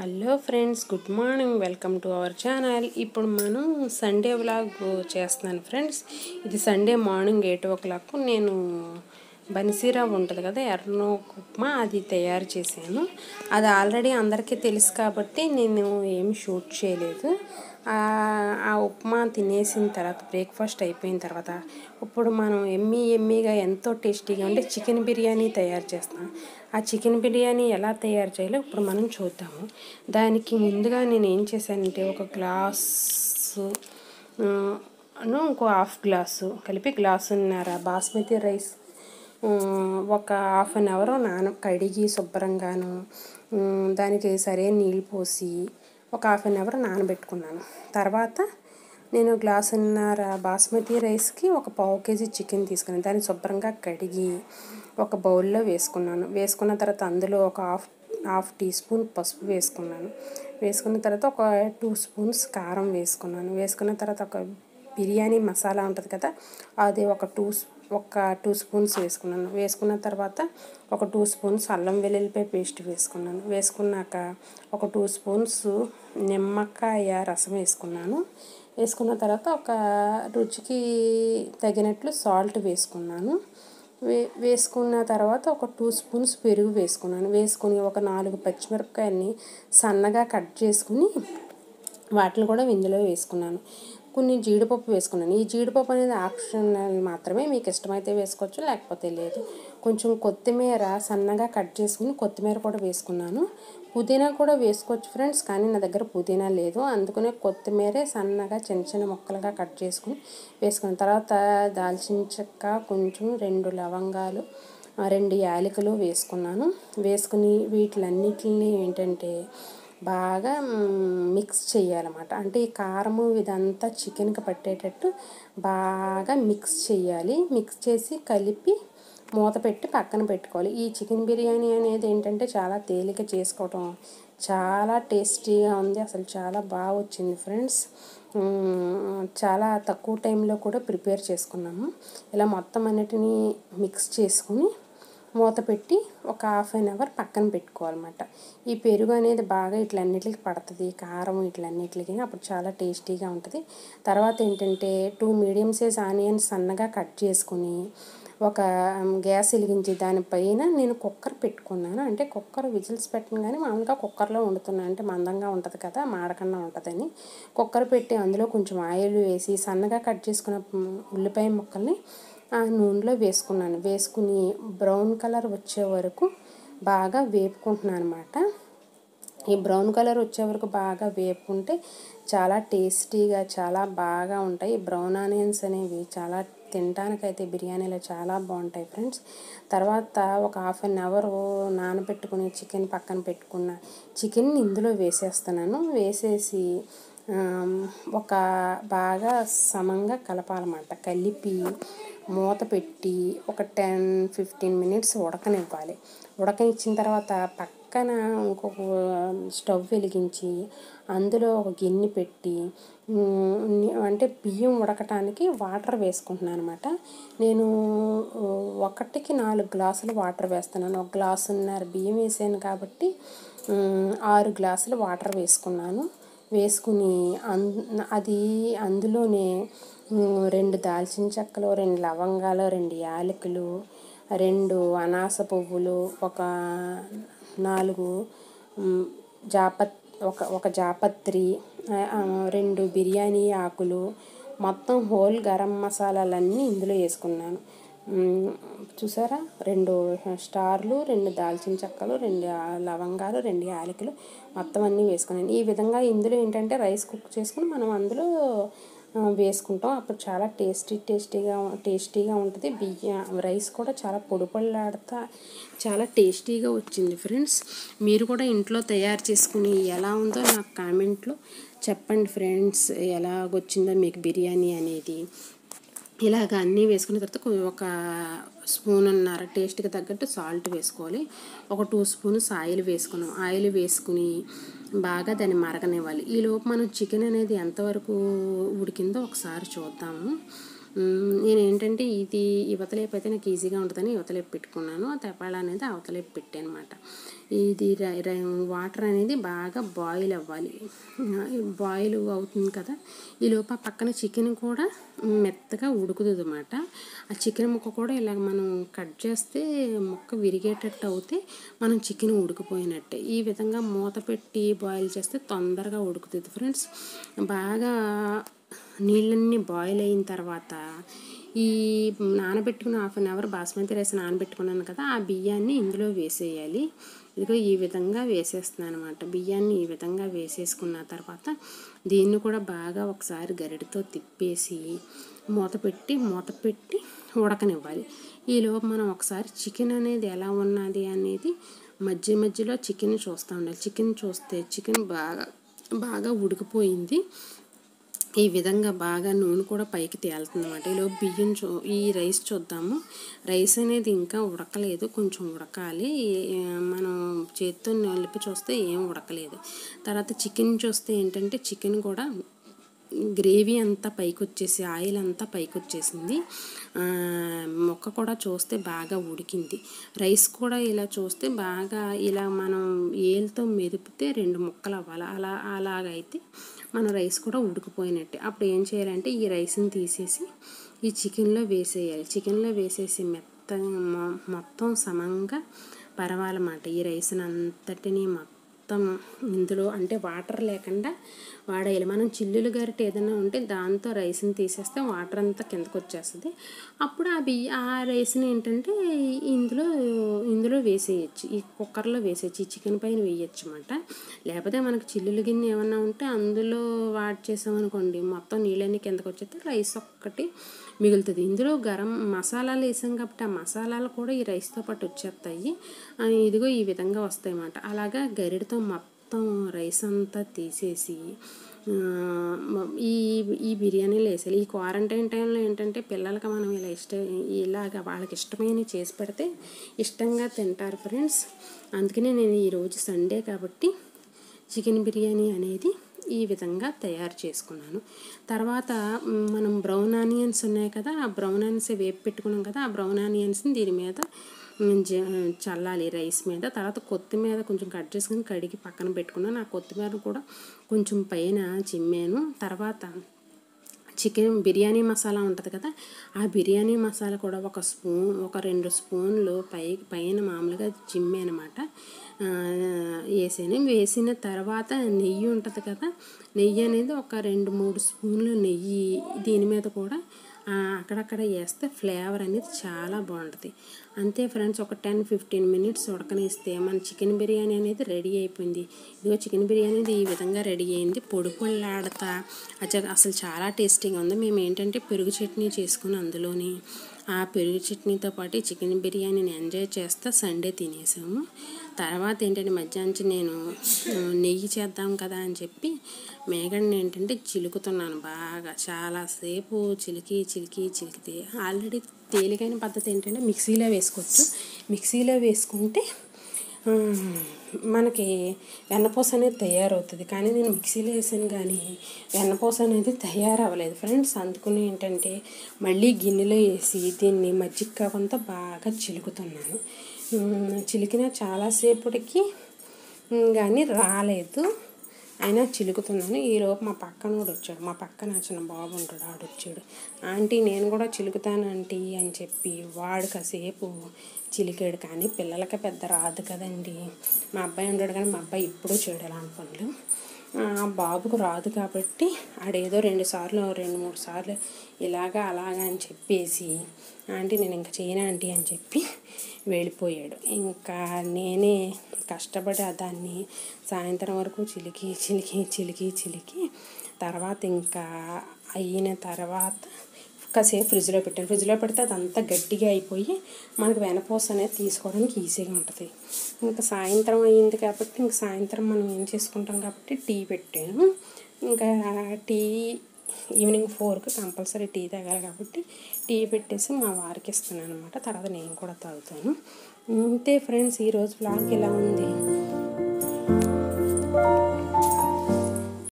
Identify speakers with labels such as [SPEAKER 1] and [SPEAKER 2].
[SPEAKER 1] hello friends good morning welcome to our channel ఇప్పుడు మనం Sunday vlog చేస్తున్నాను friends ఇది Sunday morning eight o'clock నేను బన్సీరా ఉంటుంది కదా ఎర్రనో ఉప్మా అది తయారు చేశాను అది ఆల్రెడీ అందరికీ తెలుసు కాబట్టి నేను ఏమి షూట్ చేయలేదు ఆ ఉప్మా తినేసిన తర్వాత బ్రేక్ఫాస్ట్ అయిపోయిన తర్వాత ఇప్పుడు మనం ఎమ్మీ ఎమ్మీగా ఎంతో టేస్టీగా ఉంటే చికెన్ బిర్యానీ తయారు చేస్తాం ఆ చికెన్ బిర్యానీ ఎలా తయారు చేయాలో ఇప్పుడు మనం చూద్దాము దానికి ముందుగా నేను ఏం చేశానంటే ఒక గ్లాసు ఇంకో హాఫ్ గ్లాసు కలిపి గ్లాసున్నర బాస్మతి రైస్ ఒక హాఫ్ అన్ అవర్ నాన కడిగి శుభ్రంగాను దానికి సరైన నీళ్ళు పోసి ఒక హాఫ్ అన్ అవర్ నానబెట్టుకున్నాను తర్వాత నేను గ్లాసున్నర బాస్మతి రైస్కి ఒక పావు కేజీ చికెన్ తీసుకున్నాను దాన్ని శుభ్రంగా కడిగి ఒక బౌల్లో వేసుకున్నాను వేసుకున్న తర్వాత అందులో ఒక హాఫ్ హాఫ్ టీ స్పూన్ పసుపు వేసుకున్నాను వేసుకున్న తర్వాత ఒక టూ స్పూన్స్ కారం వేసుకున్నాను వేసుకున్న తర్వాత ఒక బిర్యానీ మసాలా ఉంటుంది కదా అది ఒక టూ ఒక టూ స్పూన్స్ వేసుకున్నాను వేసుకున్న తర్వాత ఒక టూ స్పూన్స్ అల్లం వెల్లుల్లిపాయ పేస్ట్ వేసుకున్నాను వేసుకున్నాక ఒక టూ స్పూన్స్ నిమ్మకాయ రసం వేసుకున్నాను వేసుకున్న తర్వాత ఒక రుచికి తగినట్లు సాల్ట్ వేసుకున్నాను వే వేసుకున్న తర్వాత ఒక టూ స్పూన్స్ పెరుగు వేసుకున్నాను వేసుకుని ఒక నాలుగు పచ్చిమిరపకాయలని సన్నగా కట్ చేసుకుని వాటిని కూడా ఇందులో వేసుకున్నాను కొన్ని జీడిపప్పు వేసుకున్నాను ఈ జీడిపప్పు అనేది ఆప్షనల్ మాత్రమే మీకు ఇష్టమైతే వేసుకోవచ్చు లేకపోతే లేదు కొంచెం కొత్తిమీర సన్నగా కట్ చేసుకుని కొత్తిమీర కూడా వేసుకున్నాను పుదీనా కూడా వేసుకోవచ్చు ఫ్రెండ్స్ కానీ నా దగ్గర పుదీనా లేదు అందుకనే కొత్తిమీరే సన్నగా చిన్న చిన్న ముక్కలుగా కట్ చేసుకుని వేసుకున్న తర్వాత దాల్చిన చెక్క కొంచెం రెండు లవంగాలు రెండు యాలకులు వేసుకున్నాను వేసుకుని వీటిలన్నిటిని ఏంటంటే బాగా మిక్స్ చేయాలన్నమాట అంటే ఈ కారము ఇదంతా చికెన్కి పట్టేటట్టు బాగా మిక్స్ చేయాలి మిక్స్ చేసి కలిపి మూత పెట్టి పక్కన పెట్టుకోవాలి ఈ చికెన్ బిర్యానీ అనేది ఏంటంటే చాలా తేలిక చేసుకోవటం చాలా టేస్టీగా ఉంది అసలు చాలా బాగా వచ్చింది ఫ్రెండ్స్ చాలా తక్కువ టైంలో కూడా ప్రిపేర్ చేసుకున్నాము ఇలా మొత్తం అన్నిటినీ మిక్స్ చేసుకుని మూత పెట్టి ఒక హాఫ్ అన్ అవర్ పక్కన పెట్టుకోవాలన్నమాట ఈ పెరుగు అనేది బాగా ఇట్లన్నిటికి పడుతుంది కారం ఇట్లన్నిటికి అప్పుడు చాలా టేస్టీగా ఉంటుంది తర్వాత ఏంటంటే టూ మీడియం సైజ్ ఆనియన్స్ సన్నగా కట్ చేసుకుని ఒక గ్యాస్ వెలిగించి దానిపైన నేను కుక్కర్ పెట్టుకున్నాను అంటే కుక్కర్ విజిల్స్ పెట్టను కానీ మామూలుగా కుక్కర్లో వండుతున్నాను అంటే మందంగా ఉంటుంది కదా మాడకుండా ఉంటుందని కుక్కర్ పెట్టి అందులో కొంచెం ఆయిల్ వేసి సన్నగా కట్ చేసుకున్న ఉల్లిపాయ ముక్కల్ని ఆ నూనెలో వేసుకున్నాను వేసుకుని బ్రౌన్ కలర్ వచ్చే వరకు బాగా వేపుకుంటున్నాను అనమాట ఈ బ్రౌన్ కలర్ వచ్చే వరకు బాగా వేపుకుంటే చాలా టేస్టీగా చాలా బాగా ఉంటాయి బ్రౌన్ ఆనియన్స్ అనేవి చాలా తినడానికైతే బిర్యానీలో చాలా బాగుంటాయి ఫ్రెండ్స్ తర్వాత ఒక హాఫ్ అన్ అవర్ నానబెట్టుకుని చికెన్ పక్కన పెట్టుకున్న చికెన్ ఇందులో వేసేస్తున్నాను వేసేసి ఒక బాగా సమంగా కలపాలన్నమాట కలిపి మూత పెట్టి ఒక టెన్ ఫిఫ్టీన్ మినిట్స్ ఉడకనివ్వాలి ఉడకనిచ్చిన తర్వాత పక్కన ఇంకొక స్టవ్ వెలిగించి అందులో ఒక గిన్నె పెట్టి అంటే బియ్యం ఉడకటానికి వాటర్ వేసుకుంటున్నాను అనమాట నేను ఒకటికి నాలుగు గ్లాసులు వాటర్ వేస్తున్నాను ఒక గ్లాసున్నర బియ్యం వేసాను కాబట్టి ఆరు గ్లాసులు వాటర్ వేసుకున్నాను వేసుకుని అది అందులోనే రెండు దాల్చిన చెక్కలు రెండు లవంగాలు రెండు యాలకులు రెండు అనాస పువ్వులు ఒక నాలుగు జాపత్ ఒక ఒక జాపత్రి రెండు బిర్యానీ ఆకులు మొత్తం హోల్ గరం మసాలాలన్నీ ఇందులో వేసుకున్నాను చూసారా రెండు స్టార్లు రెండు దాల్చిన చెక్కలు రెండు లవంగాలు రెండు యాలకులు మొత్తం అన్నీ వేసుకున్నాను ఈ విధంగా ఇందులో ఏంటంటే రైస్ కుక్ చేసుకుని మనం అందులో వేసుకుంటాం అప్పుడు చాలా టేస్టీ టేస్టీగా టేస్టీగా ఉంటుంది బియ్యం రైస్ కూడా చాలా పొడి పొడిలాడుతా చాలా టేస్టీగా వచ్చింది ఫ్రెండ్స్ మీరు కూడా ఇంట్లో తయారు చేసుకుని ఎలా ఉందో నాకు కామెంట్లో చెప్పండి ఫ్రెండ్స్ ఎలాగొచ్చిందో మీకు బిర్యానీ అనేది ఇలాగ అన్నీ వేసుకున్న తర్వాత ఒక స్పూన్ అన్నర టేస్ట్కి తగ్గట్టు సాల్ట్ వేసుకోవాలి ఒక టూ స్పూన్స్ ఆయిల్ వేసుకున్నాం ఆయిల్ వేసుకుని బాగా దాన్ని మరగనివ్వాలి ఈలోపు మనం చికెన్ అనేది ఎంతవరకు ఉడికిందో ఒకసారి చూద్దాము మ్, నేను ఏంటంటే ఇది యువతలేపు అయితే నాకు ఈజీగా ఉంటుందని యువతలేపు పెట్టుకున్నాను ఆ తెపాల అనేది అవతలేపు పెట్టాను అనమాట ఇది రై- రై- వాటర్ అనేది బాగా బాయిల్ అవ్వాలి బాయిల్ అవుతుంది కదా ఈ లోపు ఆ పక్కన చికెన్ కూడా మెత్తగా ఉడుకుతుంది అనమాట ఆ చికెన్ ముక్క కూడా ఇలాగ మనం కట్ చేస్తే ముక్క విరిగేటట్టు అవుతే మనం చికెన్ ఉడికిపోయినట్టే ఈ విధంగా మూత పెట్టి బాయిల్ చేస్తే తొందరగా ఉడుకుతుంది ఫ్రెండ్స్ బాగా నీళ్ళన్నీ బాయిల్ అయిన తర్వాత ఈ నానబెట్టుకున్న half an hour basmati rice నానబెట్టుకున్నాను కదా ఆ బియ్యాన్ని ఇందులో వేసేయాలి ఇదిగో ఈ విధంగా వేసేస్తున్నాను అనమాట బియ్యాన్ని ఈ విధంగా వేసేసుకున్న తర్వాత దీన్ని కూడా బాగా ఒకసారి గరిటతో తిప్పేసి మూత పెట్టి మూత పెట్టి ఉడకనివ్వాలి ఈలోపు మనం ఒకసారి చికెన్ అనేది ఎలా ఉన్నది అనేది మధ్య మధ్యలో చికెన్ చూస్తూ ఉండాలి చికెన్ చూస్తే చికెన్ బాగా బాగా ఉడికిపోయింది ఈ విధంగా బాగా నూనె కూడా పైకి తేలుతుంది అనమాట ఈలో బియ్యం చూ ఈ రైస్ చూద్దాము రైస్ అనేది ఇంకా ఉడకలేదు కొంచెం ఉడకాలి ఈ- మనం చేత్తో నలిపి చూస్తే ఏం ఉడకలేదు తర్వాత చికెన్ చూస్తే ఏంటంటే చికెన్ కూడా గ్రేవీ అంతా పైకి వచ్చేసి ఆయిల్ అంతా పైకి వచ్చేసింది ఆ, మొక్క కూడా చూస్తే బాగా ఉడికింది రైస్ కూడా ఇలా చూస్తే బాగా ఇలా మనం ఏలుతో మెదిపితే రెండు ముక్కలు అవ్వాలి అలా అలాగైతే మన రైస్ కూడా ఉడికిపోయినట్టే అప్పుడు ఏం చేయాలంటే ఈ రైస్ని తీసేసి ఈ చికెన్లో వేసేయాలి చికెన్లో వేసేసి మెత్తగా మొ- మొత్తం సమంగా పరవాలన్నమాట ఈ రైస్ని అంతటిని మొత్తం ఇందులో అంటే వాటర్ లేకుండా వాడేయాలి మనం చిల్లులు గరిటె ఏదైనా ఉంటే దాంతో రైస్ని తీసేస్తే వాటర్ అంతా కిందకు వచ్చేస్తుంది అప్పుడు ఆ బియ్య ఆ రైస్ని ఏంటంటే ఇందులో ఇందులో వేసేయచ్చు ఈ కుక్కర్లో వేసేయచ్చు ఈ చికెన్ పైన వేయచ్చు అనమాట లేకపోతే మనకు చిల్లులు గిన్నె ఏమన్నా ఉంటే అందులో వాడ్ చేసామనుకోండి మొత్తం నీళ్ళన్నీ కిందకు వచ్చేస్తే రైస్ ఒక్కటి మిగులుతుంది ఇందులో గరం మసాలాలు వేసాం కాబట్టి ఆ మసాలాలు కూడా ఈ రైస్తో పాటు వచ్చేస్తాయి ఆ, ఇదిగో ఈ విధంగా వస్తాయి అన్నమాట అలాగా గరిటతో మొత్తం రైస్ అంతా తీసేసి ఆ, మ- ఈ ఈ బిర్యానీలు వేసేయాలి ఈ క్వారంటైన్ టైంలో ఏంటంటే పిల్లలకి మనం ఇలా ఇష్టం ఇలాగ వాళ్ళకి ఇష్టమైనవి చేసి పెడితే ఇష్టంగా తింటారు ఫ్రెండ్స్ అందుకనే నేను ఈరోజు సండే కాబట్టి చికెన్ బిర్యానీ అనేది ఈ విధంగా తయారు చేసుకున్నాను తర్వాత మ్, మనం బ్రౌన్ ఆనియన్స్ ఉన్నాయి కదా ఆ బ్రౌన్ ఆనియన్స్ వేపు పెట్టుకున్నాం కదా ఆ బ్రౌన్ ఆనియన్స్ని దీని మీద మ్, జ- చల్లాలి రైస్ మీద తర్వాత కొత్తిమీర కొంచెం కట్ చేసుకుని కడిగి పక్కన పెట్టుకున్నాను ఆ కొత్తిమీర కూడా కొంచెం పైన చిమ్మాను తర్వాత చికెన్ బిర్యానీ మసాలా ఉంటుంది కదా ఆ బిర్యానీ మసాలా కూడా ఒక స్పూన్ ఒక రెండు స్పూన్లు పై పైన మామూలుగా చిమ్మే అనమాట వేసాను వేసిన తర్వాత నెయ్యి ఉంటుంది కదా నెయ్యి అనేది ఒక రెండు మూడు స్పూన్లు నెయ్యి దీని మీద కూడా ఆ, అక్కడక్కడ వేస్తే ఫ్లేవర్ అనేది చాలా బాగుంటుంది అంతే ఫ్రెండ్స్ ఒక టెన్ ఫిఫ్టీన్ మినిట్స్ ఉడకనిస్తే మన చికెన్ బిర్యానీ అనేది రెడీ అయిపోయింది ఇదిగో చికెన్ బిర్యానీ అనేది ఈ విధంగా రెడీ అయింది పొడి పొళ్ళాడతా అచ్చ అసలు చాలా టేస్టీగా ఉంది మేము ఏంటంటే పెరుగు చట్నీ చేసుకుని అందులోని ఆ పెరుగు చట్నీతో పాటు ఈ చికెన్ బిర్యానీని ఎంజాయ్ చేస్తా సండే తినేసాము తర్వాత ఏంటంటే మధ్యాహ్నం నేను ఆ, నెయ్యి చేద్దాం కదా అని చెప్పి మేగడ్ని ఏంటంటే చిలుకుతున్నాను బాగా చాలాసేపు చిలికి చిలికి చిలికితే ఆల్రెడీ తేలికైన పద్ధతి ఏంటంటే మిక్సీలో వేసుకోవచ్చు మిక్సీలో వేసుకుంటే ఆ, మనకి వెన్నపూస అనేది తయారవుతుంది కానీ నేను మిక్సీలో వేసాను కానీ వెన్నపూస అనేది తయారవ్వలేదు ఫ్రెండ్స్ అందుకని ఏంటంటే మళ్ళీ గిన్నెలో వేసి దీన్ని మజ్జిగ కాకుండా బాగా చిలుకుతున్నాను ఉమ్, చిలికిన చాలాసేపటికి ఉమ్, కానీ రాలేదు అయినా చిలుకుతున్నాను ఈలోపు మా పక్కన కూడా వచ్చాడు మా పక్కన చిన్న బాబు ఉంటాడు ఆడు వచ్చాడు ఆంటీ నేను కూడా చిలుకుతాను ఆంటీ అని చెప్పి వాడు కాసేపు చిలికాడు కానీ పిల్లలకి పెద్ద రాదు కదండి మా అబ్బాయి ఉంటాడు కానీ మా అబ్బాయి ఇప్పుడు చేయడు అలాంటి పనులు ఆ బాబుకు రాదు కాబట్టి ఆడేదో రెండు సార్లు రెండు మూడు సార్లు ఇలాగా అలాగా అని చెప్పేసి ఆంటీ నేను ఇంకా చేయను ఆంటీ అని చెప్పి వెళ్ళిపోయాడు ఇంకా నేనే కష్టపడి ఆ దాన్ని సాయంత్రం వరకు చిలికి చిలికి చిలికి చిలికి తర్వాత ఇంకా అయిన తర్వాత కాసేపు ఫ్రిడ్జ్లో పెట్టాను ఫ్రిడ్జ్లో పెడితే అదంతా గట్టిగా అయిపోయి మనకు వెనపూస అనేది తీసుకోవడానికి ఈజీగా ఉంటుంది ఇంకా సాయంత్రం అయ్యింది కాబట్టి ఇంక సాయంత్రం మనం ఏం చేసుకుంటాం కాబట్టి టీ పెట్టాను ఇంకా టీ ఈవినింగ్ ఫోర్కి కంపల్సరీ టీ తాగాలి కాబట్టి టీ పెట్టేసి మా వారికి ఇస్తున్నాను అనమాట తర్వాత నేను కూడా తాగుతాను అంతే ఫ్రెండ్స్ ఈరోజు బ్లాగ్ ఇలా ఉంది